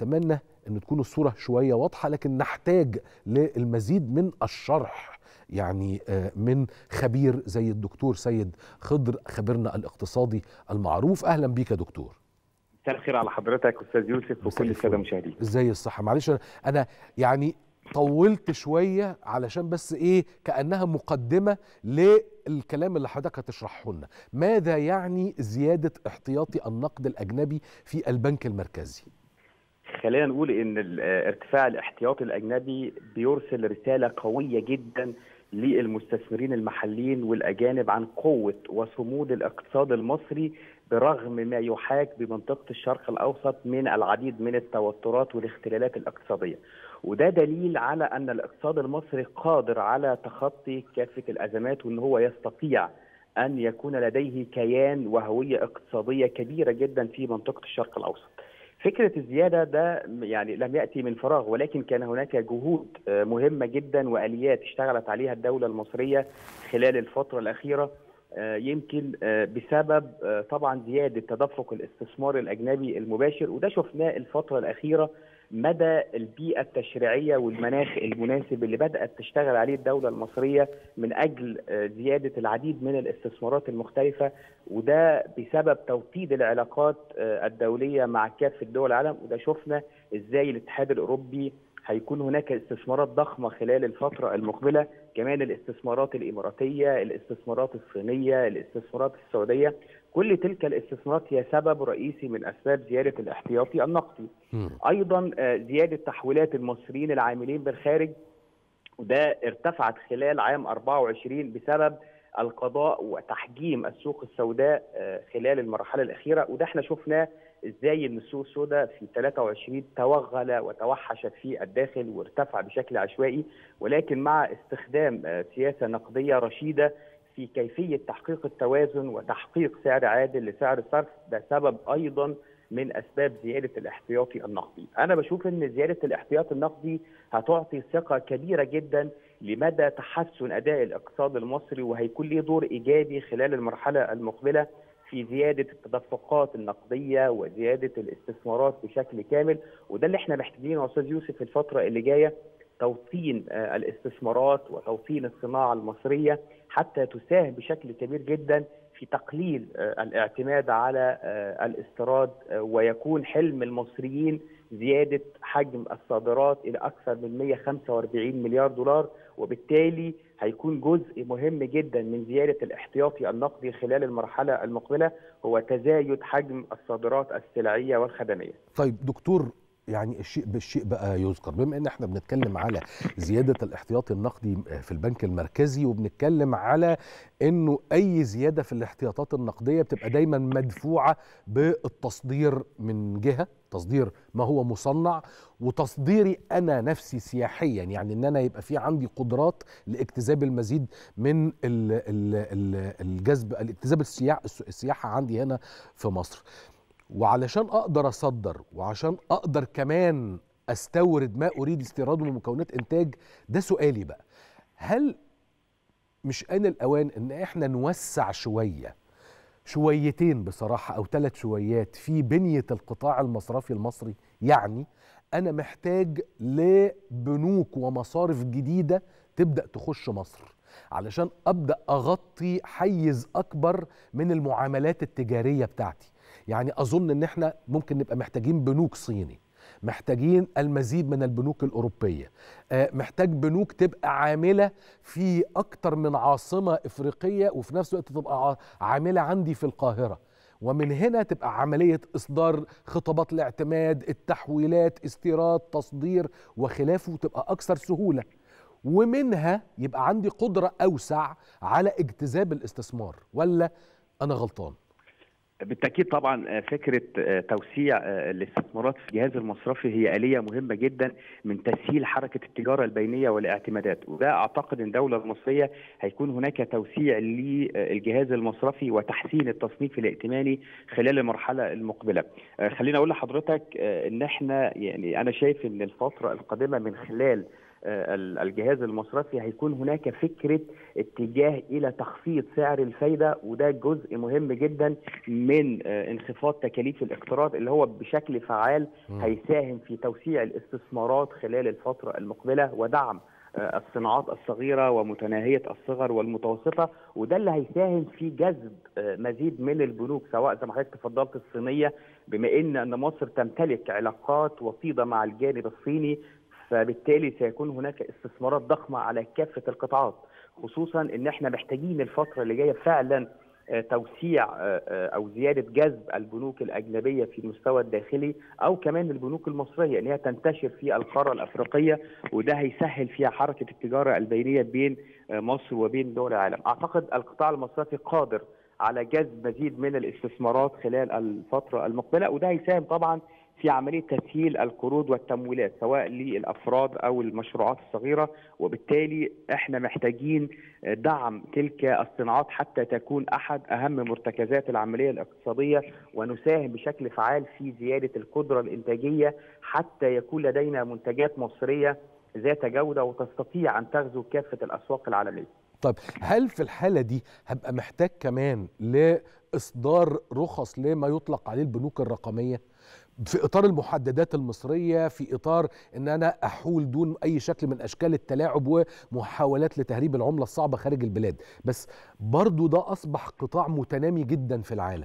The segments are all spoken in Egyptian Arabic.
اتمنى ان تكون الصوره شويه واضحه لكن نحتاج للمزيد من الشرح يعني من خبير زي الدكتور سيد خضر خبيرنا الاقتصادي المعروف اهلا بيك يا دكتور مساء الخير على حضرتك استاذ يوسف وكل الساده المشاهدين ازاي الصحه معلش انا يعني طولت شويه علشان بس ايه كانها مقدمه للكلام اللي حضرتك هتشرحه لنا ماذا يعني زياده احتياطي النقد الاجنبي في البنك المركزي خلينا نقول ان ارتفاع الاحتياطي الاجنبي بيرسل رساله قويه جدا للمستثمرين المحليين والاجانب عن قوه وصمود الاقتصاد المصري برغم ما يحاك بمنطقه الشرق الاوسط من العديد من التوترات والاختلالات الاقتصاديه. وده دليل على ان الاقتصاد المصري قادر على تخطي كافه الازمات وان هو يستطيع ان يكون لديه كيان وهويه اقتصاديه كبيره جدا في منطقه الشرق الاوسط. فكره الزياده ده يعني لم ياتي من فراغ ولكن كان هناك جهود مهمه جدا واليات اشتغلت عليها الدوله المصريه خلال الفتره الاخيره يمكن بسبب طبعا زياده تدفق الاستثمار الاجنبي المباشر وده شفناه الفتره الاخيره مدى البيئه التشريعيه والمناخ المناسب اللي بدات تشتغل عليه الدوله المصريه من اجل زياده العديد من الاستثمارات المختلفه وده بسبب توطيد العلاقات الدوليه مع كافه دول العالم وده شفنا ازاي الاتحاد الاوروبي هيكون هناك استثمارات ضخمه خلال الفتره المقبله كمان الاستثمارات الاماراتيه الاستثمارات الصينيه الاستثمارات السعوديه كل تلك الاستثمارات هي سبب رئيسي من اسباب زياده الاحتياطي النقدي ايضا زياده تحويلات المصريين العاملين بالخارج وده ارتفعت خلال عام 24 بسبب القضاء وتحجيم السوق السوداء خلال المرحله الاخيره وده احنا شفناه ازاي ان السوق السوداء في 23 توغل وتوحشت في الداخل وارتفع بشكل عشوائي ولكن مع استخدام سياسه نقديه رشيده في كيفيه تحقيق التوازن وتحقيق سعر عادل لسعر الصرف ده سبب ايضا من اسباب زياده الاحتياطي النقدي. انا بشوف ان زياده الاحتياطي النقدي هتعطي ثقه كبيره جدا لمدى تحسن اداء الاقتصاد المصري وهيكون له دور ايجابي خلال المرحله المقبله في زياده التدفقات النقديه وزياده الاستثمارات بشكل كامل وده اللي احنا محتاجينه يا استاذ يوسف الفتره اللي جايه توطين الاستثمارات وتوطين الصناعه المصريه حتى تساهم بشكل كبير جدا في تقليل الاعتماد على الاستيراد ويكون حلم المصريين زياده حجم الصادرات الى اكثر من 145 مليار دولار وبالتالي هيكون جزء مهم جدا من زياده الاحتياطي النقدي خلال المرحله المقبله هو تزايد حجم الصادرات السلعيه والخدميه. طيب دكتور يعني الشيء بالشيء بقى يذكر بما ان احنا بنتكلم على زياده الاحتياطي النقدي في البنك المركزي وبنتكلم على انه اي زياده في الاحتياطات النقديه بتبقى دايما مدفوعه بالتصدير من جهه تصدير ما هو مصنع وتصديري انا نفسي سياحيا يعني ان انا يبقى في عندي قدرات لاجتذاب المزيد من الجذب الاجتذاب السياحه عندي هنا في مصر وعلشان اقدر اصدر وعشان اقدر كمان استورد ما اريد استيراده من مكونات انتاج ده سؤالي بقى هل مش ان الاوان ان احنا نوسع شويه شويتين بصراحه او ثلاث شويات في بنيه القطاع المصرفي المصري يعني انا محتاج لبنوك ومصارف جديده تبدا تخش مصر علشان ابدا اغطي حيز اكبر من المعاملات التجاريه بتاعتي يعني اظن ان احنا ممكن نبقى محتاجين بنوك صيني محتاجين المزيد من البنوك الأوروبية محتاج بنوك تبقى عاملة في أكتر من عاصمة إفريقية وفي نفس الوقت تبقى عاملة عندي في القاهرة ومن هنا تبقى عملية إصدار خطابات الاعتماد التحويلات استيراد تصدير وخلافه تبقى أكثر سهولة ومنها يبقى عندي قدرة أوسع على اجتذاب الاستثمار ولا أنا غلطان؟ بالتاكيد طبعا فكره توسيع الاستثمارات في الجهاز المصرفي هي اليه مهمه جدا من تسهيل حركه التجاره البينيه والاعتمادات وده اعتقد ان الدوله المصريه هيكون هناك توسيع للجهاز المصرفي وتحسين التصنيف الائتماني خلال المرحله المقبله خليني اقول لحضرتك ان احنا يعني انا شايف ان الفتره القادمه من خلال الجهاز المصرفي هيكون هناك فكره اتجاه الى تخفيض سعر الفايده وده جزء مهم جدا من انخفاض تكاليف الاقتراض اللي هو بشكل فعال هيساهم في توسيع الاستثمارات خلال الفتره المقبله ودعم الصناعات الصغيرة ومتناهية الصغر والمتوسطة وده اللي هيساهم في جذب مزيد من البنوك سواء زي ما حضرتك تفضلت الصينية بما ان ان مصر تمتلك علاقات وطيدة مع الجانب الصيني فبالتالي سيكون هناك استثمارات ضخمة على كافة القطاعات خصوصا ان احنا محتاجين الفترة اللي جاية فعلا توسيع او زياده جذب البنوك الاجنبيه في المستوى الداخلي او كمان البنوك المصريه ان هي تنتشر في القاره الافريقيه وده هيسهل فيها حركه التجاره البينيه بين مصر وبين دول العالم. اعتقد القطاع المصرفي قادر على جذب مزيد من الاستثمارات خلال الفتره المقبله وده هيساهم طبعا في عمليه تسهيل القروض والتمويلات سواء للافراد او المشروعات الصغيره وبالتالي احنا محتاجين دعم تلك الصناعات حتى تكون احد اهم مرتكزات العمليه الاقتصاديه ونساهم بشكل فعال في زياده القدره الانتاجيه حتى يكون لدينا منتجات مصريه ذات جوده وتستطيع ان تغزو كافه الاسواق العالميه. طيب هل في الحاله دي هبقى محتاج كمان لاصدار رخص لما يطلق عليه البنوك الرقميه؟ في اطار المحددات المصريه في اطار ان انا احول دون اي شكل من اشكال التلاعب ومحاولات لتهريب العمله الصعبه خارج البلاد بس برضو ده اصبح قطاع متنامي جدا في العالم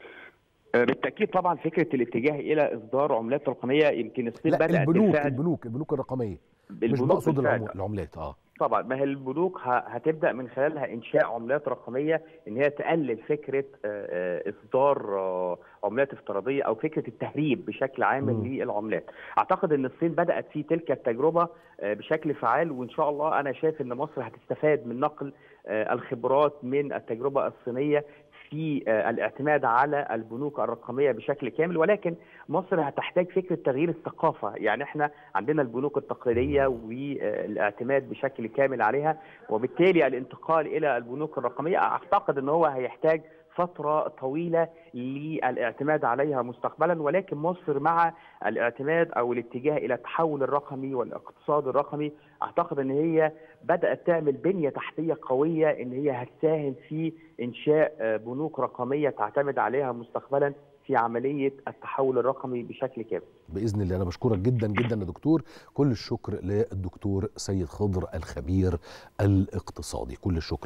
بالتاكيد طبعا فكره الاتجاه الى اصدار عملات رقميه يمكن الصين لا بدات البنوك بالفعل البنوك البنوك الرقميه مش البنوك بقصد بالفعل. العمو- العملات اه طبعا ما هي البنوك ه- هتبدا من خلالها انشاء عملات رقميه ان هي تقلل فكره آه، آه، اصدار آه، عملات افتراضيه او فكره التهريب بشكل عام مم. للعملات. اعتقد ان الصين بدات في تلك التجربه آه، بشكل فعال وان شاء الله انا شايف ان مصر هتستفاد من نقل آه، الخبرات من التجربه الصينيه في آه، الاعتماد على البنوك الرقميه بشكل كامل ولكن مصر هتحتاج فكره تغيير الثقافه يعني احنا عندنا البنوك التقليديه والاعتماد بشكل كامل عليها وبالتالي الانتقال الى البنوك الرقميه اعتقد ان هو هيحتاج فترة طويلة للاعتماد عليها مستقبلا ولكن مصر مع الاعتماد او الاتجاه الى التحول الرقمي والاقتصاد الرقمي اعتقد ان هي بدأت تعمل بنية تحتية قوية ان هي هتساهم في انشاء آه، بنوك رقمية تعتمد عليها مستقبلا في عملية التحول الرقمي بشكل كامل باذن الله انا بشكرك جدا جدا يا دكتور كل الشكر للدكتور سيد خضر الخبير الاقتصادي كل الشكر